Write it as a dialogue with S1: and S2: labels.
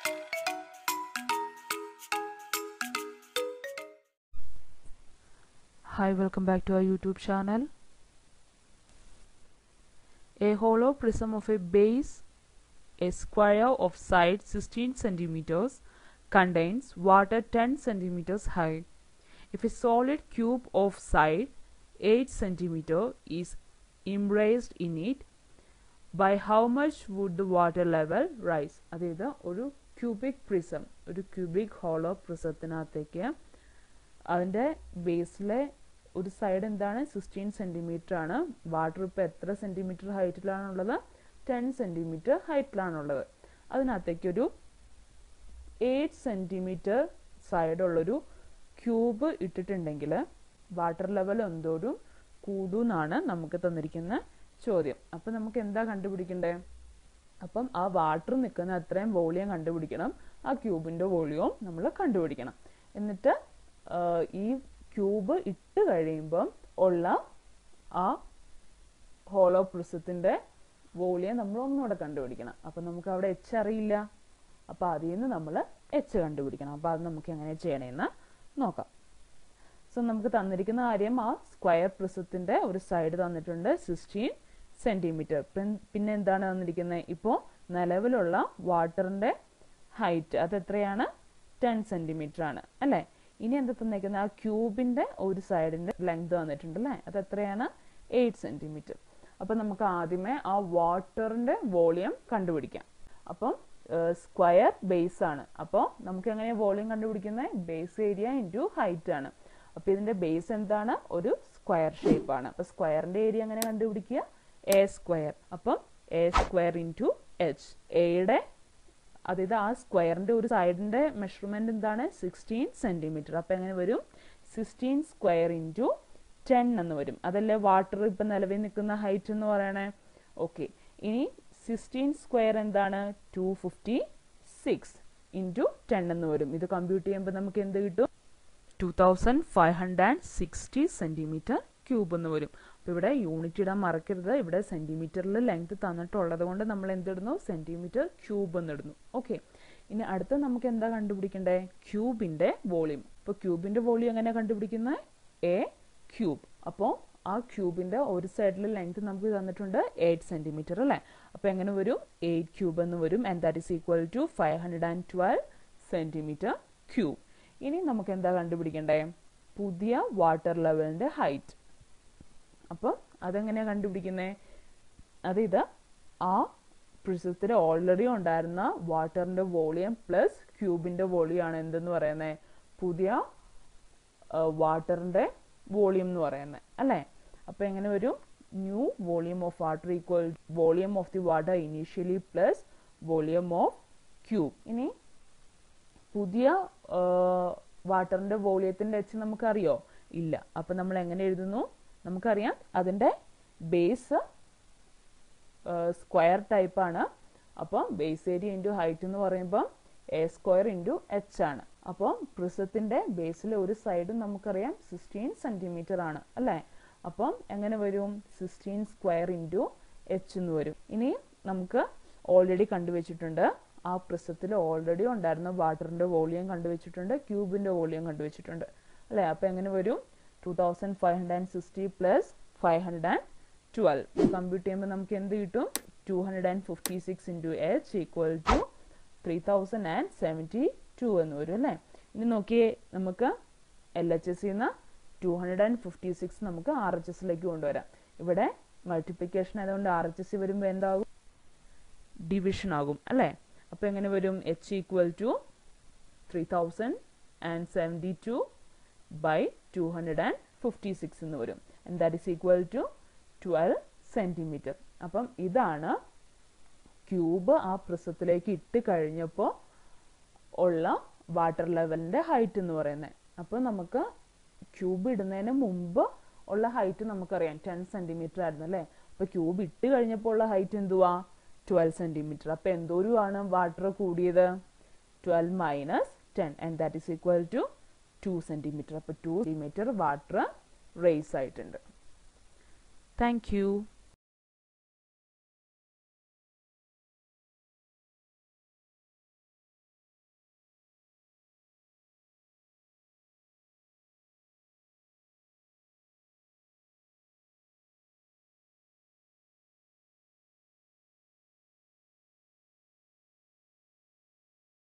S1: Hi, welcome back to our YouTube channel. A hollow prism of a base, a square of side 16 centimeters, contains water 10 centimeters high. If a solid cube of side 8 centimeter is immersed in it, by how much would the water level rise? അതായത് ഒരു cubic prism ഒരു cubic hollow പ്രിസത്തിനകത്തേക്ക് അതിൻ്റെ ബേസിലെ ഒരു side എന്താണ് sixteen centimetre ആണ് water ഇപ്പോൾ എത്ര സെൻറ്റിമീറ്റർ ഹൈറ്റിലാണുള്ളത് ടെൻ സെൻറ്റിമീറ്റർ ഹൈറ്റിലാണുള്ളത് അതിനകത്തേക്ക് ഒരു എയ്റ്റ് സെൻറ്റിമീറ്റർ സൈഡുള്ളൊരു ക്യൂബ് ഇട്ടിട്ടുണ്ടെങ്കിൽ വാട്ടർ ലെവൽ എന്തോരും കൂടുന്നാണ് നമുക്ക് തന്നിരിക്കുന്ന ചോദ്യം അപ്പം നമുക്ക് എന്താ കണ്ടുപിടിക്കണ്ടേ അപ്പം ആ വാട്ടർ നിൽക്കുന്ന അത്രയും വോളിയം കണ്ടുപിടിക്കണം ആ ക്യൂബിൻ്റെ വോളിയവും നമ്മൾ കണ്ടുപിടിക്കണം എന്നിട്ട് ഈ ക്യൂബ് ഇട്ട് കഴിയുമ്പം ഉള്ള ആ ഹോളോ പ്രിസത്തിൻ്റെ വോളിയം നമ്മൾ ഒന്നുകൂടെ കണ്ടുപിടിക്കണം അപ്പം നമുക്ക് അവിടെ എച്ച് അറിയില്ല അപ്പോൾ അതിൽ നിന്ന് നമ്മൾ എച്ച് കണ്ടുപിടിക്കണം അപ്പോൾ അത് നമുക്ക് എങ്ങനെ ചെയ്യണമെന്ന് നോക്കാം സോ നമുക്ക് തന്നിരിക്കുന്ന കാര്യം ആ സ്ക്വയർ പ്രിസത്തിൻ്റെ ഒരു സൈഡ് തന്നിട്ടുണ്ട് സിക്സ്റ്റീൻ സെൻറ്റിമീറ്റർ പിന്നെ എന്താണ് തന്നിരിക്കുന്നത് ഇപ്പോൾ നിലവിലുള്ള വാട്ടറിൻ്റെ ഹൈറ്റ് അത് എത്രയാണ് ടെൻ സെൻറ്റിമീറ്റർ ആണ് അല്ലേ ഇനി എന്താ തന്നേക്കുന്നത് ആ ക്യൂബിൻ്റെ ഒരു സൈഡിൻ്റെ ലെങ്ത് തന്നിട്ടുണ്ട് അല്ലേ അത് എത്രയാണ് എയ്റ്റ് സെൻറ്റിമീറ്റർ അപ്പം നമുക്ക് ആദ്യമേ ആ വാട്ടറിൻ്റെ വോളിയം കണ്ടുപിടിക്കാം അപ്പം സ്ക്വയർ ബേസ് ആണ് അപ്പോൾ നമുക്ക് എങ്ങനെയാണ് വോളിയം കണ്ടുപിടിക്കുന്നത് ബേസ് ഏരിയ ഇൻറ്റു ഹൈറ്റ് ആണ് അപ്പോൾ ഇതിൻ്റെ ബേസ് എന്താണ് ഒരു സ്ക്വയർ ഷേപ്പ് ആണ് അപ്പോൾ സ്ക്വയറിൻ്റെ ഏരിയ എങ്ങനെ കണ്ടുപിടിക്കുക എ സ്ക്വയർ അപ്പം എ സ്ക്വയർ ഇൻറ്റു എച്ച് എയുടെ അതായത് ആ സ്ക്വയറിൻ്റെ ഒരു സൈഡിൻ്റെ മെഷർമെൻറ്റ് എന്താണ് സിക്സ്റ്റീൻ സെൻറ്റിമീറ്റർ അപ്പോൾ എങ്ങനെ വരും സിക്സ്റ്റീൻ സ്ക്വയർ ഇൻറ്റു ടെൻ എന്ന് വരും അതല്ലേ വാട്ടർ ഇപ്പം നിലവിൽ നിൽക്കുന്ന ഹൈറ്റ് എന്ന് പറയണേ ഓക്കെ ഇനി സിക്സ്റ്റീൻ സ്ക്വയർ എന്താണ് two fifty six into ten എന്ന് വരും ഇത് കമ്പ്യൂട്ട് ചെയ്യുമ്പോൾ നമുക്ക് എന്ത് കിട്ടും two thousand five hundred and sixty centimetre cube എന്ന് വരും അപ്പോൾ ഇവിടെ യൂണിറ്റ് ഇടാൻ മറക്കരുത് ഇവിടെ സെൻറ്റിമീറ്ററിൽ ലെങ്ത് തന്നിട്ടുള്ളത് കൊണ്ട് നമ്മൾ എന്തിടുന്നു സെൻറ്റിമീറ്റർ ക്യൂബ് എന്നിടുന്നു ഓക്കെ ഇനി അടുത്ത നമുക്ക് എന്താ കണ്ടുപിടിക്കണ്ടേ ക്യൂബിൻ്റെ വോളിയം അപ്പോൾ ക്യൂബിൻ്റെ വോളിയം എങ്ങനെ കണ്ടുപിടിക്കുന്നത് എ ക്യൂബ് അപ്പോൾ ആ ക്യൂബിൻ്റെ ഒരു സൈഡിൽ ലെങ്ത് നമുക്ക് തന്നിട്ടുണ്ട് എയ്റ്റ് സെൻറ്റിമീറ്റർ അല്ലേ അപ്പോൾ എങ്ങനെ വരും എയ്റ്റ് ക്യൂബ് എന്ന് വരും and that is equal to five hundred and twelve centimetre cube ഇനി നമുക്ക് എന്താ കണ്ടുപിടിക്കണ്ടേ പുതിയ വാട്ടർ ലെവലിൻ്റെ ഹൈറ്റ് അപ്പോൾ അതെങ്ങനെയാണ് കണ്ടുപിടിക്കുന്നത് അത് ഇത് ആ പ്രിസത്തിൽ ഓൾറെഡി ഉണ്ടായിരുന്ന വാട്ടറിൻ്റെ വോളിയം പ്ലസ് ക്യൂബിൻ്റെ വോളിയം ആണ് എന്തെന്ന് പറയുന്നത് പുതിയ വാട്ടറിൻ്റെ വോളിയം എന്ന് പറയുന്നത് അല്ലേ അപ്പോൾ എങ്ങനെ വരും new volume of water equal volume of the water initially plus volume of cube ഇനി പുതിയ വാട്ടറിൻ്റെ വോളിയത്തിൻ്റെ എച്ച് നമുക്കറിയോ ഇല്ല അപ്പം നമ്മൾ എങ്ങനെ എഴുതുന്നു നമുക്കറിയാം അതിൻ്റെ ബേസ് സ്ക്വയർ ടൈപ്പാണ് അപ്പോൾ ബേസ് ഏരിയ ഇൻറ്റു ഹൈറ്റ് എന്ന് പറയുമ്പോൾ എ സ്ക്വയർ ഇൻറ്റു എച്ച് ആണ് അപ്പോൾ പ്രിസത്തിൻ്റെ ബേസിലെ ഒരു സൈഡും നമുക്കറിയാം സിക്സ്റ്റീൻ സെൻറ്റിമീറ്റർ ആണ് അല്ലേ അപ്പം എങ്ങനെ വരും സിക്സ്റ്റീൻ സ്ക്വയർ ഇൻറ്റു എച്ച് എന്ന് വരും ഇനി നമുക്ക് ഓൾറെഡി കണ്ടുവച്ചിട്ടുണ്ട് ആ പ്രിസത്തിൽ ഓൾറെഡി ഉണ്ടായിരുന്ന വാട്ടറിൻ്റെ വോളിയം കണ്ടുവച്ചിട്ടുണ്ട് ക്യൂബിൻ്റെ വോളിയം കണ്ടുവച്ചിട്ടുണ്ട് അല്ലേ അപ്പോൾ എങ്ങനെ വരും two thousand five hundred and sixty plus five hundred and twelve compute ചെയ്യുമ്പോൾ നമുക്ക് എന്ത് കിട്ടും two hundred and fifty six into H equal to three thousand and seventy two എന്ന് വരും അല്ലേ ഇനി നോക്കിയേ നമുക്ക് എൽ എച്ച് എസ് നിന്ന് two hundred and fifty six നമുക്ക് ആർ എച്ച് എസിലേക്ക് കൊണ്ടുവരാം ഇവിടെ മൾട്ടിപ്ലിക്കേഷൻ ആയതുകൊണ്ട് ആർ എച്ച് എസ് വരുമ്പോൾ എന്താകും ഡിവിഷൻ ആകും അല്ലേ അപ്പോൾ എങ്ങനെ വരും H equal to three thousand and seventy two by two hundred and fifty six എന്ന് വരും and that is equal to twelve centimetre അപ്പം ഇതാണ് ക്യൂബ് ആ പ്രിസത്തിലേക്ക് ഇട്ട് കഴിഞ്ഞപ്പോൾ ഉള്ള വാട്ടർ ലെവലിൻ്റെ ഹൈറ്റ് എന്ന് പറയുന്നത് അപ്പോൾ നമുക്ക് ക്യൂബ് ഇടുന്നതിന് മുമ്പ് ഉള്ള ഹൈറ്റ് നമുക്കറിയാം ടെൻ സെൻറ്റിമീറ്റർ ആയിരുന്നു അല്ലേ അപ്പോൾ ക്യൂബ് ഇട്ട് കഴിഞ്ഞപ്പോൾ ഉള്ള ഹൈറ്റ് എന്തുവാ ട്വൽവ് സെൻറ്റിമീറ്റർ അപ്പോൾ എന്തോരുമാണ് വാട്ടർ കൂടിയത് twelve minus ten and that is equal to two centimetre അപ്പോൾ ടു സെൻറ്റിമീറ്റർ വാട്ടർ റേസ് ആയിട്ടുണ്ട് താങ്ക് യു